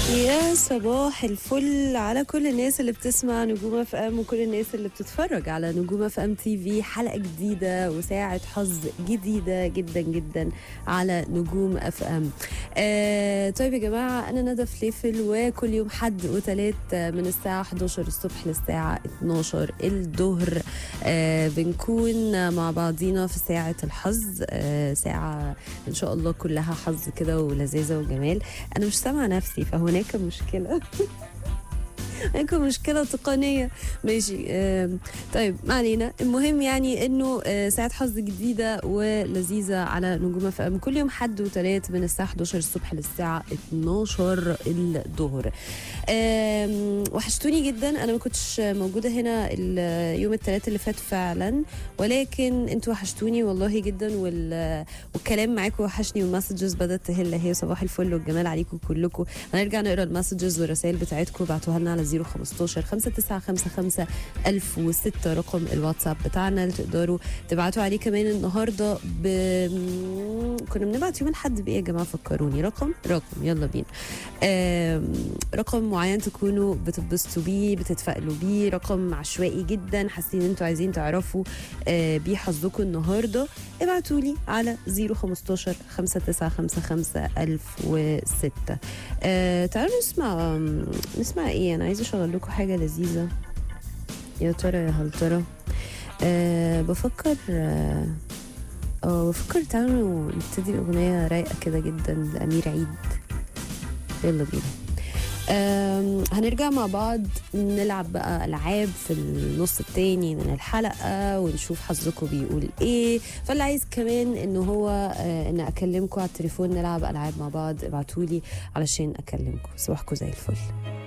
يا صباح الفل على كل الناس اللي بتسمع نجوم اف ام وكل الناس اللي بتتفرج على نجوم اف ام تي في حلقه جديده وساعه حظ جديده جدا جدا على نجوم اف ام آه طيب يا جماعه انا ندى فليفل وكل يوم حد وثلاث من الساعه 11 الصبح للساعه 12 الظهر آه بنكون مع بعضينا في ساعه الحظ آه ساعه ان شاء الله كلها حظ كده ولذاذه وجمال انا مش سامعه نفسي فهناك مشكله هناك مشكلة تقنية ماشي آه طيب ما علينا المهم يعني انه آه ساعة حظ جديدة ولذيذة على نجوم اف ام كل يوم حد وثلاث من الساعة 11 الصبح للساعة 12 الظهر آه وحشتوني جدا انا ما كنتش موجودة هنا يوم الثلاث اللي فات فعلا ولكن انتوا وحشتوني والله جدا وال... والكلام معاكم وحشني والمسجز بدات تهل هي صباح الفل والجمال عليكم كلكم هنرجع نقرا المسجز والرسائل بتاعتكم بعتوها لنا على 015 5955 1006 رقم الواتساب بتاعنا اللي تقدروا تبعتوا عليه كمان النهارده ب... كنا بنبعت يوم الاحد بايه يا جماعه فكروني رقم رقم يلا بينا آم... رقم معين تكونوا بتتبسطوا بيه بتتفائلوا بيه رقم عشوائي جدا حاسين انتوا عايزين تعرفوا آه بيه حظكم النهارده ابعتوا لي على 015 5955 1006 آه تعالوا نسمع نسمع ايه انا عايزه اشغل لكم حاجه لذيذه يا ترى يا هل ترى أه بفكر اه أه بفكر تعالوا نبتدي اغنيه رايقه كده جدا لامير عيد يلا بينا هنرجع مع بعض نلعب بقى العاب في النص التاني من الحلقه ونشوف حظكم بيقول ايه فاللي عايز كمان ان هو آه ان اكلمكم على التليفون نلعب العاب مع بعض ابعتولي علشان اكلمكم صباحكم زي الفل